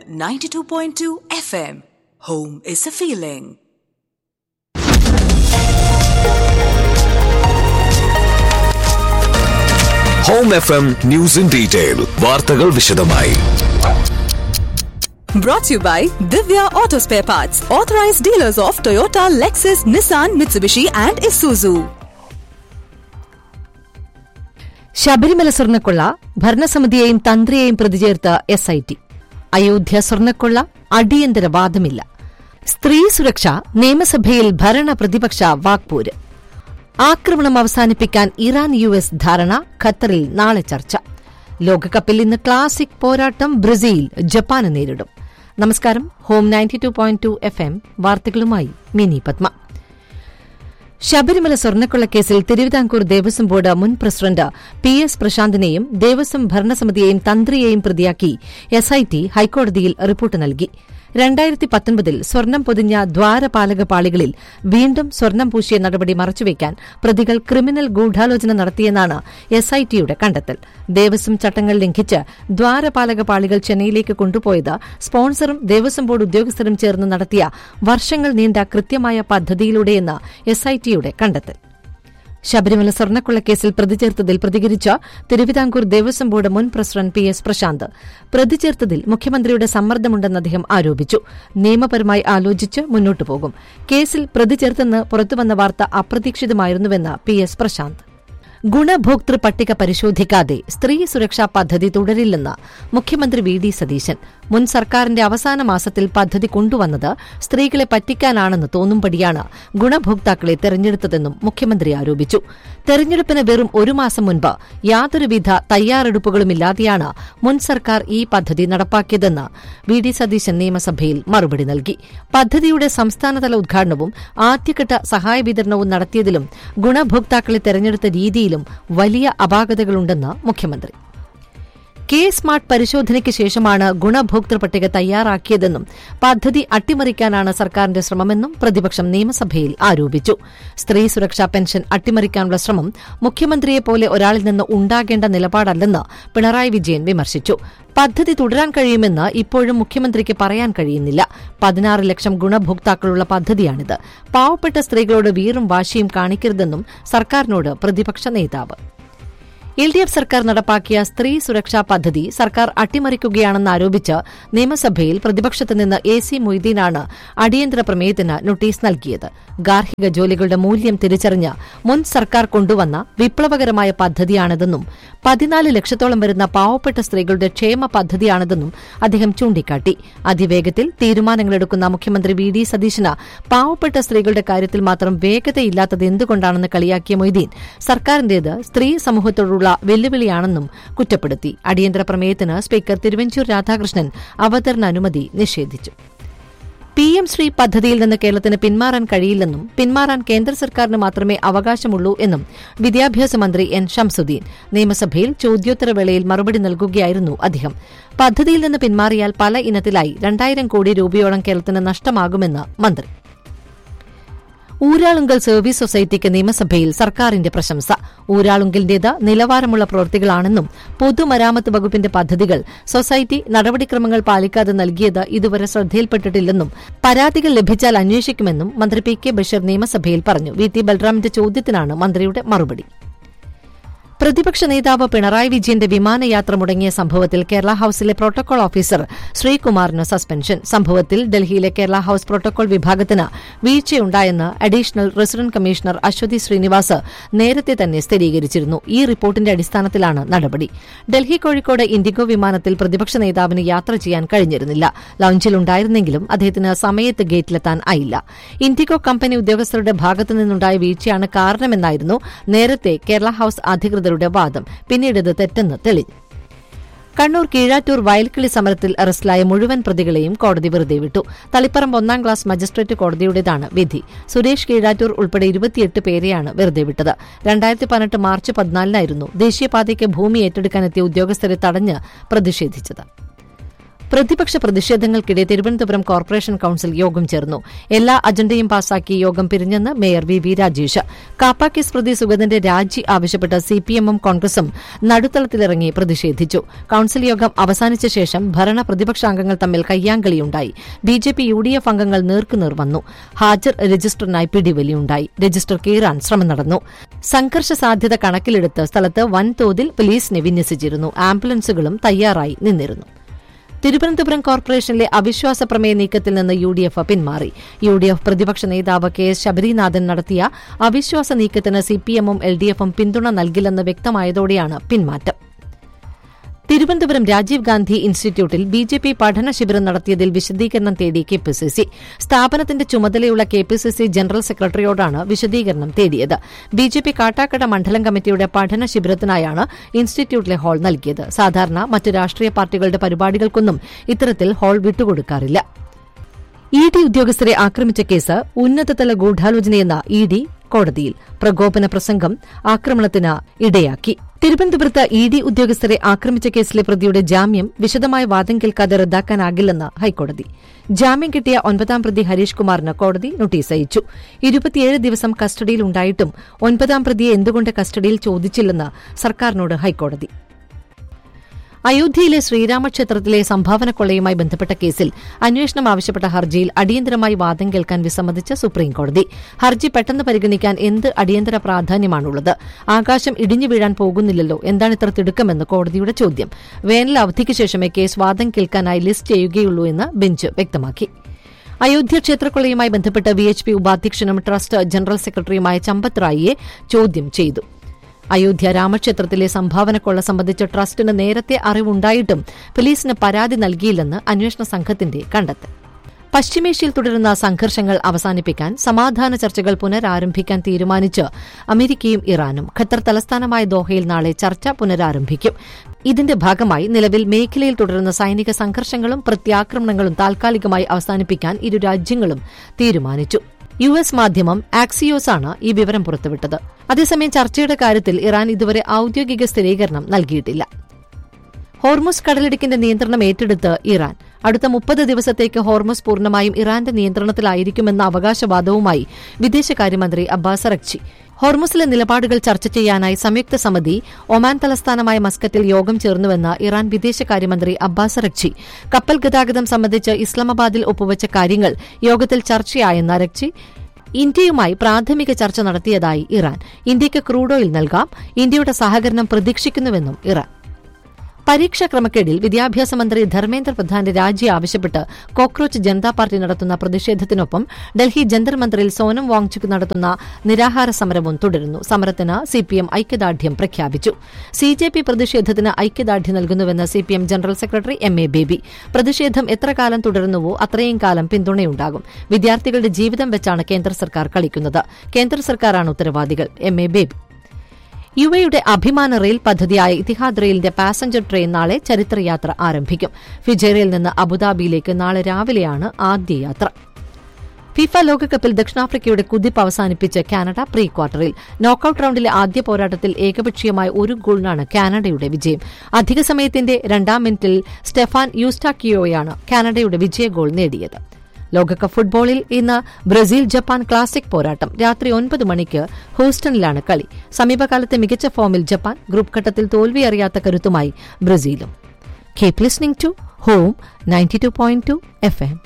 92.2 FM. Home is a feeling. Home F M news in detail വാർത്തകൾ വിശദമായി Brought to you by Divya Auto Spare Parts, authorized dealers of Toyota, Lexus, Nissan, Mitsubishi, and Isuzu. Sabarimala സ്വർണ്ണക്കൊള്ള ഭരണസമിതിയെയും തന്ത്രിയെയും പ്രതിചേർത്ത S I T Ayodhya സ്വർണ്ണക്കൊള്ള അടിയന്തര വാദമില്ല സ്ത്രീ സുരക്ഷ നിയമസഭയിൽ ഭരണ പ്രതിപക്ഷ വാക്പോര് ആക്രമണം അവസാനിപ്പിക്കാൻ ഇറാൻ യു എസ് ധാരണ ഖത്തറിൽ നാളെ ചർച്ച ലോകകപ്പിൽ ഇന്ന് ക്ലാസിക് പോരാട്ടം ബ്രസീൽ ജപ്പാന് നേരിടും നമസ്കാരം Home ninety two point two F M വാർത്തകളുമായി മിനി പത്മ ശബരിമല സ്വർണ്ണക്കൊള്ളക്കേസിൽ തിരുവിതാംകൂർ ദേവസ്വം ബോർഡ് മുൻ പ്രസിഡന്റ് പി എസ് പ്രശാന്തിനെയും ദേവസ്വം ഭരണസമിതിയെയും തന്ത്രിയെയും പ്രതിയാക്കി എസ്ഐടി ഹൈക്കോടതിയിൽ റിപ്പോർട്ട് നൽകി രണ്ടായിരത്തി പത്തൊൻപതിൽ സ്വർണം പൊതിഞ്ഞ ദ്വാരപാലക പാളികളിൽ വീണ്ടും സ്വർണം പൂശിയ നടപടി മറച്ചുവെക്കാൻ പ്രതികൾ ക്രിമിനൽ ഗൂഢാലോചന നടത്തിയെന്നാണ് എസ്ഐടിയുടെ കണ്ടെത്തൽ ദേവസ്വം ചട്ടങ്ങൾ ലംഘിച്ച് ദ്വാരപാലക പാളികൾ ചെന്നൈയിലേക്ക് കൊണ്ടുപോയത് സ്പോൺസറും ദേവസ്വം ബോർഡ് ഉദ്യോഗസ്ഥരും ചേർന്ന് നടത്തിയ വർഷങ്ങൾ നീണ്ട കൃത്യമായ പദ്ധതിയിലൂടെയെന്ന് എസ്ഐടിയുടെ കണ്ടെത്തൽ ശബരിമല സ്വർണ്ണക്കൊള്ളക്കേസിൽ പ്രതിചേർത്തതിൽ പ്രതികരിച്ച തിരുവിതാംകൂർ ദേവസ്വം ബോർഡ് മുൻ പ്രസിഡന്റ് പി എസ് പ്രശാന്ത് പ്രതിചേർത്തതിൽ മുഖ്യമന്ത്രിയുടെ സമ്മർദ്ദമുണ്ടെന്ന് അദ്ദേഹം ആരോപിച്ചു നിയമപരമായി ആലോചിച്ച് മുന്നോട്ടു പോകും കേസിൽ പ്രതിചേർത്തെന്ന് പുറത്തുവന്ന വാർത്ത അപ്രതീക്ഷിതമായിരുന്നുവെന്ന് പി എസ് പ്രശാന്ത് ഗുണഭോക്തൃ പട്ടിക പരിശോധിക്കാതെ സ്ത്രീ സുരക്ഷാ പദ്ധതി തുടരില്ലെന്ന് മുഖ്യമന്ത്രി വി ഡി സതീശൻ മുൻ സർക്കാരിന്റെ അവസാന മാസത്തിൽ പദ്ധതി കൊണ്ടുവന്നത് സ്ത്രീകളെ പറ്റിക്കാനാണെന്ന് തോന്നുംപടിയാണ് ഗുണഭോക്താക്കളെ തെരഞ്ഞെടുത്തതെന്നും മുഖ്യമന്ത്രി ആരോപിച്ചു തെരഞ്ഞെടുപ്പിന് വെറും ഒരു മാസം മുൻപ് യാതൊരുവിധ തയ്യാറെടുപ്പുകളുമില്ലാതെയാണ് മുൻ സർക്കാർ ഈ പദ്ധതി നടപ്പാക്കിയതെന്ന് വി ഡി സതീശൻ നിയമസഭയിൽ മറുപടി നൽകി പദ്ധതിയുടെ സംസ്ഥാനതല ഉദ്ഘാടനവും ആദ്യഘട്ട സഹായ വിതരണവും നടത്തിയതിലും ഗുണഭോക്താക്കളെ തെരഞ്ഞെടുത്ത രീതിയിലും വലിയ അപാകതകളുണ്ടെന്ന് മുഖ്യമന്ത്രി കെ സ്മാർട്ട് പരിശോധനയ്ക്ക് ശേഷമാണ് ഗുണഭോക്തൃ പട്ടിക തയ്യാറാക്കിയതെന്നും പദ്ധതി അട്ടിമറിക്കാനാണ് സർക്കാരിന്റെ ശ്രമമെന്നും പ്രതിപക്ഷം നിയമസഭയിൽ ആരോപിച്ചു സ്ത്രീ സുരക്ഷാ പെൻഷൻ അട്ടിമറിക്കാനുള്ള ശ്രമം മുഖ്യമന്ത്രിയെപ്പോലെ ഒരാളിൽ നിന്ന് ഉണ്ടാകേണ്ട നിലപാടല്ലെന്ന് പിണറായി വിജയൻ വിമർശിച്ചു പദ്ധതി തുടരാൻ കഴിയുമെന്ന് ഇപ്പോഴും മുഖ്യമന്ത്രിക്ക് പറയാൻ കഴിയുന്നില്ല പതിനാറ് ലക്ഷം ഗുണഭോക്താക്കളുള്ള പദ്ധതിയാണിത് പാവപ്പെട്ട സ്ത്രീകളോട് വീറും വാശിയും കാണിക്കരുതെന്നും സർക്കാരിനോട് പ്രതിപക്ഷ നേതാവ് എൽ ഡി എഫ് സർക്കാർ നടപ്പാക്കിയ സ്ത്രീ സുരക്ഷാ പദ്ധതി സർക്കാർ അട്ടിമറിക്കുകയാണെന്ന് ആരോപിച്ച് നിയമസഭയിൽ പ്രതിപക്ഷത്ത് നിന്ന് എ സി മൊയ്തീനാണ് അടിയന്തര പ്രമേയത്തിന് നോട്ടീസ് നൽകിയത് ഗാർഹിക ജോലികളുടെ മൂല്യം തിരിച്ചറിഞ്ഞ് മുൻ സർക്കാർ കൊണ്ടുവന്ന വിപ്ലവകരമായ പദ്ധതിയാണിതെന്നും പതിനാല് ലക്ഷത്തോളം വരുന്ന പാവപ്പെട്ട സ്ത്രീകളുടെ ക്ഷേമ പദ്ധതിയാണിതെന്നും അദ്ദേഹം ചൂണ്ടിക്കാട്ടി അതിവേഗത്തിൽ തീരുമാനങ്ങളെടുക്കുന്ന മുഖ്യമന്ത്രി വി ഡി സതീശന് പാവപ്പെട്ട സ്ത്രീകളുടെ കാര്യത്തിൽ മാത്രം വേഗതയില്ലാത്തത് എന്തുകൊണ്ടാണെന്ന് കളിയാക്കിയ മൊയ്തീൻ സർക്കാരിന്റേത് സ്ത്രീ സമൂഹത്തോടുള്ള വെല്ലുവിളിയാണെന്നും കുറ്റപ്പെടുത്തി അടിയന്തര പ്രമേയത്തിന് സ്പീക്കർ തിരുവഞ്ചൂർ രാധാകൃഷ്ണൻ അവതരണ അനുമതി നിഷേധിച്ചു പി എം ശ്രീ പദ്ധതിയിൽ നിന്ന് കേരളത്തിന് പിന്മാറാൻ കഴിയില്ലെന്നും പിന്മാറാൻ കേന്ദ്ര സർക്കാരിന് മാത്രമേ അവകാശമുള്ളൂ എന്നും വിദ്യാഭ്യാസ മന്ത്രി എൻ ഷംസുദ്ദീൻ നിയമസഭയിൽ ചോദ്യോത്തരവേളയിൽ മറുപടി നൽകുകയായിരുന്നു അദ്ദേഹം പദ്ധതിയിൽ നിന്ന് പിന്മാറിയാൽ പല ഇനത്തിലായി രണ്ടായിരം കോടി രൂപയോളം കേരളത്തിന് നഷ്ടമാകുമെന്ന് മന്ത്രി ഊരാളുങ്കൽ സർവീസ് സൊസൈറ്റിക്ക് നിയമസഭയിൽ സർക്കാരിന്റെ പ്രശംസ ഊരാളുങ്കലിന്റേത് നിലവാരമുള്ള പ്രവൃത്തികളാണെന്നും പൊതുമരാമത്ത് വകുപ്പിന്റെ പദ്ധതികൾ സൊസൈറ്റി നടപടിക്രമങ്ങൾ പാലിക്കാതെ നൽകിയത് ഇതുവരെ ശ്രദ്ധയിൽപ്പെട്ടിട്ടില്ലെന്നും പരാതികൾ ലഭിച്ചാൽ അന്വേഷിക്കുമെന്നും മന്ത്രി പി കെ ബഷീർ നിയമസഭയിൽ പറഞ്ഞു വി ടി ബൽറാമിന്റെ ചോദ്യത്തിനാണ് മന്ത്രിയുടെ മറുപടി പ്രതിപക്ഷ നേതാവ് പിണറായി വിജയന്റെ വിമാനയാത്ര മുടങ്ങിയ സംഭവത്തിൽ കേരള ഹൌസിലെ പ്രോട്ടോകോൾ ഓഫീസർ ശ്രീകുമാറിന് സസ്പെൻഷൻ സംഭവത്തിൽ ഡൽഹിയിലെ കേരള ഹൌസ് പ്രോട്ടോകോൾ വിഭാഗത്തിന് വീഴ്ചയുണ്ടായെന്ന് additional resident commissioner Aswathy Srinivas നേരത്തെ തന്നെ സ്ഥിരീകരിച്ചിരുന്നു ഈ റിപ്പോർട്ടിന്റെ അടിസ്ഥാനത്തിലാണ് നടപടി ഡൽഹി കോഴിക്കോട് ഇൻഡിഗോ വിമാനത്തിൽ പ്രതിപക്ഷ നേതാവിന് യാത്ര ചെയ്യാൻ കഴിഞ്ഞിരുന്നില്ല ലൌഞ്ചിലുണ്ടായിരുന്നെങ്കിലും അദ്ദേഹത്തിന് സമയത്ത് ഗേറ്റിലെത്താൻ ആയില്ല ഇൻഡിഗോ കമ്പനി ഉദ്യോഗസ്ഥരുടെ ഭാഗത്തു നിന്നുണ്ടായ വീഴ്ചയാണ് കാരണമെന്നായിരുന്നു നേരത്തെ കേരള ഹൌസ് അധികൃതർ അധികൃതരുടെ വാദം പിന്നീട് ഇത് തെറ്റെന്ന് തെളിഞ്ഞു കണ്ണൂർ കീഴാറ്റൂർ വയൽക്കിളി സമരത്തിൽ അറസ്റ്റിലായ മുഴുവൻ പ്രതികളെയും കോടതി വെറുതെ വിട്ടു തളിപ്പറമ്പ് ഒന്നാം ക്ലാസ് മജിസ്ട്രേറ്റ് കോടതിയുടേതാണ് വിധി സുരേഷ് കീഴാറ്റൂർ ഉൾപ്പെടെ ഇരുപത്തിയെട്ട് പേരെയാണ് വെറുതെ വിട്ടത് രണ്ടായിരത്തി പതിനെട്ട് മാർച്ച് പതിനാലിനായിരുന്നു ദേശീയപാതയ്ക്ക് ഭൂമി ഏറ്റെടുക്കാനെത്തിയ ഉദ്യോഗസ്ഥരെ തടഞ്ഞ് പ്രതിഷേധിച്ചത് പ്രതിപക്ഷ പ്രതിഷേധങ്ങൾക്കിടെ തിരുവനന്തപുരം കോർപ്പറേഷൻ കൌൺസിൽ യോഗം ചേർന്നു എല്ലാ അജണ്ടയും പാസാക്കി യോഗം പിരിഞ്ഞെന്ന് mayor V V Rajesh Kaapa case പ്രതി സുഗതന്റെ രാജി ആവശ്യപ്പെട്ട് സിപിഎമ്മും കോൺഗ്രസും നടുത്തളത്തിലിറങ്ങി പ്രതിഷേധിച്ചു കൌൺസിൽ യോഗം അവസാനിച്ച ശേഷം ഭരണ പ്രതിപക്ഷാംഗങ്ങൾ തമ്മിൽ കയ്യാങ്കളിയുണ്ടായി ബിജെപി യു ഡി എഫ് അംഗങ്ങൾ നേർക്കുനേർ വന്നു ഹാജർ രജിസ്റ്ററിനായി പിടിവലിയുണ്ടായി രജിസ്റ്റർ കീറാൻ ശ്രമം നടന്നു സംഘർഷ സാധ്യത കണക്കിലെടുത്ത് സ്ഥലത്ത് വൻതോതിൽ പോലീസിനെ വിന്യസിച്ചിരുന്നു ആംബുലൻസുകളും തയ്യാറായി നിന്നിരുന്നു തിരുവനന്തപുരം കോർപ്പറേഷനിലെ അവിശ്വാസ പ്രമേയ നീക്കത്തിൽ നിന്ന് യു ഡി എഫ് പിന്മാറി യു ഡി എഫ് പ്രതിപക്ഷ നേതാവ് കെ എസ് ശബരിനാഥൻ നടത്തിയ അവിശ്വാസ നീക്കത്തിന് സിപിഎമ്മും എൽ ഡി എഫും പിന്തുണ നൽകില്ലെന്ന് വ്യക്തമായതോടെയാണ് പിന്മാറ്റം തിരുവനന്തപുരം രാജീവ് ഗാന്ധി ഇൻസ്റ്റിറ്റ്യൂട്ടിൽ ബി ജെ പി പഠന ശിബിരം നടത്തിയതിൽ വിശദീകരണം തേടി കെ പി സി സി സ്ഥാപനത്തിന്റെ ചുമതലയുള്ള K P C C general സെക്രട്ടറിയോടാണ് വിശദീകരണം തേടിയത് ബി ജെ പി കാട്ടാക്കട മണ്ഡലം കമ്മിറ്റിയുടെ പഠന ശിബിരത്തിനായാണ് ഇൻസ്റ്റിറ്റ്യൂട്ടിലെ ഹാൾ നൽകിയത് സാധാരണ മറ്റ് രാഷ്ട്രീയ പാർട്ടികളുടെ പരിപാടികൾക്കൊന്നും ഇത്തരത്തിൽ ഹാൾ വിട്ടുകൊടുക്കാറില്ല ഇ ഡി ഉദ്യോഗസ്ഥരെ ആക്രമിച്ച കേസ് ഉന്നതതല ഗൂഢാലോചനയെന്ന ഇ ഡി കോടതിയിൽ പ്രകോപന പ്രസംഗം ആക്രമണത്തിന് ഇടയാക്കി തിരുവനന്തപുരത്ത് ഇ ഡി ഉദ്യോഗസ്ഥരെ ആക്രമിച്ച കേസിലെ പ്രതിയുടെ ജാമ്യം വിശദമായ വാദം കേൾക്കാതെ റദ്ദാക്കാനാകില്ലെന്ന് ഹൈക്കോടതി ജാമ്യം കിട്ടിയ ഒൻപതാം പ്രതി ഹരീഷ് കുമാറിന് കോടതി നോട്ടീസ് അയച്ചു ഇരുപത്തിയേഴ് ദിവസം കസ്റ്റഡിയിലുണ്ടായിട്ടും ഒൻപതാം പ്രതിയെ എന്തുകൊണ്ട് കസ്റ്റഡിയിൽ ചോദിച്ചില്ലെന്ന് സർക്കാരിനോട് ഹൈക്കോടതി അയോധ്യയിലെ ശ്രീരാമക്ഷേത്രത്തിലെ സംഭാവന കൊള്ളയുമായി ബന്ധപ്പെട്ട കേസിൽ അന്വേഷണം ആവശ്യപ്പെട്ട ഹർജിയിൽ അടിയന്തരമായി വാദം കേൾക്കാൻ വിസമ്മതിച്ച സുപ്രീംകോടതി ഹർജി പെട്ടെന്ന് പരിഗണിക്കാൻ എന്ത് അടിയന്തര പ്രാധാന്യമാണുള്ളത് ആകാശം ഇടിഞ്ഞു വീഴാൻ പോകുന്നില്ലല്ലോ എന്താണ് ഇത്ര തിടുക്കമെന്ന് കോടതിയുടെ ചോദ്യം വേനൽ അവധിക്ക് ശേഷമേ കേസ് വാദം കേൾക്കാനായി ലിസ്റ്റ് ചെയ്യുകയുള്ളൂ എന്ന് ബെഞ്ച് വ്യക്തമാക്കി അയോധ്യ ക്ഷേത്രക്കൊള്ളയുമായി ബന്ധപ്പെട്ട് വി എച്ച് പി ഉപാധ്യക്ഷനും ട്രസ്റ്റ് ജനറൽ സെക്രട്ടറിയുമായ ചമ്പത് റായിയെ ചോദ്യം ചെയ്തു അയോധ്യ രാമക്ഷേത്രത്തിലെ സംഭാവനക്കൊള്ള സംബന്ധിച്ച് ട്രസ്റ്റിന് നേരത്തെ അറിവുണ്ടായിട്ടും പോലീസിന് പരാതി നൽകിയില്ലെന്ന് അന്വേഷണ സംഘത്തിന്റെ കണ്ടെത്തൽ പശ്ചിമേഷ്യയിൽ തുടരുന്ന സംഘർഷങ്ങൾ അവസാനിപ്പിക്കാൻ സമാധാന ചർച്ചകൾ പുനരാരംഭിക്കാൻ തീരുമാനിച്ച് അമേരിക്കയും ഇറാനും ഖത്തർ തലസ്ഥാനമായ ദോഹയിൽ നാളെ ചർച്ച പുനരാരംഭിക്കും ഇതിന്റെ ഭാഗമായി നിലവിൽ മേഖലയിൽ തുടരുന്ന സൈനിക സംഘർഷങ്ങളും പ്രത്യാക്രമണങ്ങളും താൽക്കാലികമായി അവസാനിപ്പിക്കാൻ ഇരു രാജ്യങ്ങളും തീരുമാനിച്ചു യു എസ് മാധ്യമം ആക്സിയോസ് ആണ് ഈ വിവരം പുറത്തുവിട്ടത് അതേസമയം ചർച്ചയുടെ കാര്യത്തിൽ ഇറാൻ ഇതുവരെ ഔദ്യോഗിക സ്ഥിരീകരണം നൽകിയിട്ടില്ല ഹോർമുസ് കടലിടുക്കിന്റെ നിയന്ത്രണം ഏറ്റെടുത്ത് ഇറാൻ അടുത്ത മുപ്പത് ദിവസത്തേക്ക് ഹോർമുസ് പൂർണ്ണമായും ഇറാന്റെ നിയന്ത്രണത്തിലായിരിക്കുമെന്ന അവകാശവാദവുമായി വിദേശകാര്യമന്ത്രി അബ്ബാസ് അറക്ചി ഹോർമുസിലെ നിലപാടുകൾ ചർച്ച ചെയ്യാനായി സംയുക്ത സമിതി ഒമാൻ തലസ്ഥാനമായ മസ്കറ്റിൽ യോഗം ചേർന്നുവെന്ന് ഇറാൻ വിദേശകാര്യമന്ത്രി അബ്ബാസ് അറക്ചി കപ്പൽ ഗതാഗതം സംബന്ധിച്ച് ഇസ്ലാമാബാദിൽ ഒപ്പുവച്ച കാര്യങ്ങൾ യോഗത്തിൽ ചർച്ചയായെന്ന് അറക്ചി ഇന്ത്യയുമായി പ്രാഥമിക ചർച്ച നടത്തിയതായി ഇറാൻ ഇന്ത്യയ്ക്ക് ക്രൂഡ് ഓയിൽ നൽകാം ഇന്ത്യയുടെ സഹകരണം പ്രതീക്ഷിക്കുന്നുവെന്നും ഇറാൻ പരീക്ഷാ ക്രമക്കേടിൽ വിദ്യാഭ്യാസ മന്ത്രി ധർമ്മേന്ദ്ര പ്രധാന്റെ രാജി ആവശ്യപ്പെട്ട് കോക്രോച്ച് ജനതാ പാർട്ടി നടത്തുന്ന പ്രതിഷേധത്തിനൊപ്പം ഡൽഹി ജന്തർ മന്ദിറിൽ സോനം വാങ്ചുക് നടത്തുന്ന നിരാഹാര സമരവും തുടരുന്നു സമരത്തിന് സിപിഎം ഐക്യദാർഢ്യം പ്രഖ്യാപിച്ചു സിജെപി പ്രതിഷേധത്തിന് ഐക്യദാർഢ്യം നൽകുന്നുവെന്ന് CPM general secretary M A Baby പ്രതിഷേധം എത്ര കാലം തുടരുന്നുവോ അത്രയും കാലം പിന്തുണയുണ്ടാകും വിദ്യാർത്ഥികളുടെ ജീവിതം വെച്ചാണ് കേന്ദ്ര സർക്കാർ കളിക്കുന്നത് കേന്ദ്ര സർക്കാരാണ് ഉത്തരവാദികൾ എം എ ബേബി യു എയുടെ അഭിമാന റെയിൽ പദ്ധതിയായ ഇത്തിഹാദ് റെയിലിന്റെ പാസഞ്ചർ ട്രെയിൻ നാളെ ചരിത്രയാത്ര ആരംഭിക്കും ഫിജേറയിൽ നിന്ന് അബുദാബിയിലേക്ക് നാളെ രാവിലെയാണ് ആദ്യ യാത്ര ഫിഫ ലോകകപ്പിൽ ദക്ഷിണാഫ്രിക്കയുടെ കുതിപ്പ് അവസാനിപ്പിച്ച് കാനഡ പ്രീ ക്വാർട്ടറിൽ നോക്കൌട്ട് റൌണ്ടിലെ ആദ്യ പോരാട്ടത്തിൽ ഏകപക്ഷീയമായ ഒരു ഗോളിനാണ് കാനഡയുടെ വിജയം അധിക സമയത്തിന്റെ രണ്ടാം മിനിറ്റിൽ സ്റ്റെഫാൻ യൂസ്റ്റാക്കിയോയാണ് കാനഡയുടെ വിജയ ഗോൾ നേടിയത് ലോകകപ്പ് ഫുട്ബോളിൽ ഇന്ന് ബ്രസീൽ ജപ്പാൻ ക്ലാസിക് പോരാട്ടം രാത്രി ഒൻപത് മണിക്ക് ഹൂസ്റ്റണിലാണ് കളി സമീപകാലത്തെ മികച്ച ഫോമിൽ ജപ്പാൻ ഗ്രൂപ്പ് ഘട്ടത്തിൽ തോൽവി അറിയാത്ത കരുത്തുമായി ബ്രസീലും keep listening to Home ninety two point two F M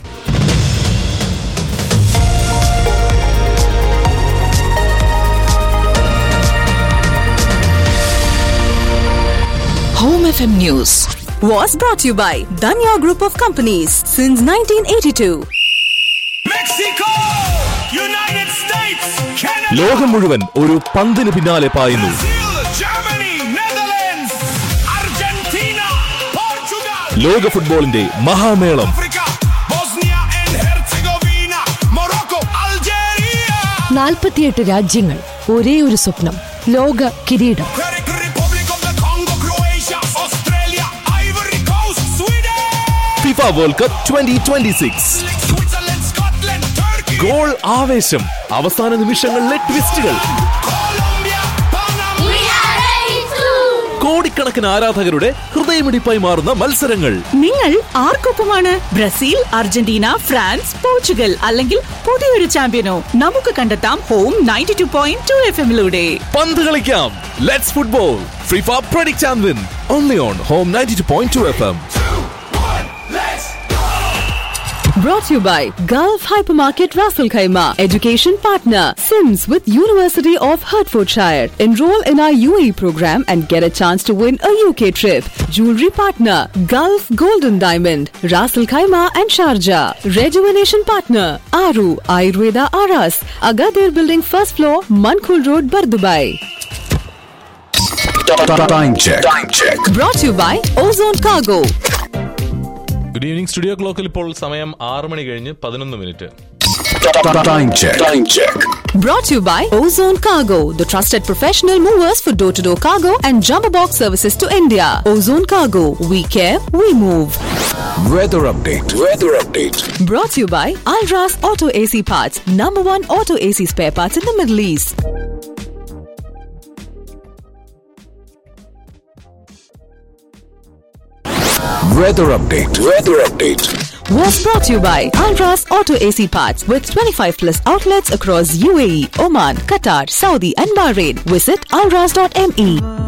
Home FM News. Was brought to you by Danya Group of Companies since 1982. Mexico! United States! Canada! ലോകം മുഴുവൻ ഒരു പന്തിന് പിന്നാലെ പായുന്നു Brazil! Germany! Netherlands! Argentina! Portugal! ലോക ഫുട്ബോളിന്റെ മഹാമേളം Africa! Bosnia and Herzegovina! Morocco! Algeria! നാൽപ്പത്തിയെട്ട് രാജ്യങ്ങൾ ഒരേ ഒരു സ്വപ്നം ലോക കിരീടം Czech Republic of the Congo! Croatia! Australia! Ivory Coast! Sweden! FIFA World Cup twenty twenty six Switzerland! Scotland! Turkey! Goal ആവേശം അവസാന നിമിഷങ്ങളിലെ ട്വിസ്റ്റുകൾ Colombia! Panama! കോടിക്കണക്കിന് കോടിക്കണക്കിന് ആരാധകരുടെ ഹൃദയമിടിപ്പായി മാറുന്ന മത്സരങ്ങൾ നിങ്ങൾ ആർക്കൊപ്പമാണ് ബ്രസീൽ അർജന്റീന ഫ്രാൻസ് പോർച്ചുഗൽ അല്ലെങ്കിൽ പുതിയൊരു ചാമ്പ്യനോ നമുക്ക് കണ്ടെത്താം Home ninety two point two F എമ്മിലൂടെ പന്ത് കളിക്കാം let's football FIFA predict and win only on Home ninety two point two F M Brought to you by Gulf Hypermarket Raffle Khaima, education partner, Sims with University of Hertfordshire. Enroll in our UAE program and get a chance to win a UK trip. Jewelry partner, Gulf Golden Diamond, Raffle Khaima and Sharjah. Rejuvenation partner, Aru Ayurveda Aras, Agadir Building first floor, Mankul Road, Bardubai. Time check. Time check. Brought to you by Ozone Cargo. Good evening studio ക്ലോക്കിൽ ഇപ്പോൾ സമയം ആറ് മണി കഴിഞ്ഞ് പതിനൊന്ന് minute Time check. Time check. Brought to you by Ozone Cargo, the trusted professional movers for door to door cargo and jumbo box services to India. Ozone Cargo, we care, we move. Weather update. Weather update. Brought to you by Alras Auto AC Parts, number one auto AC spare parts in the Middle East. Weather update. Weather update. Was brought to you by Alras Auto AC Parts with 25 plus outlets across UAE, Oman, Qatar, Saudi, and Bahrain. Visit alras.me.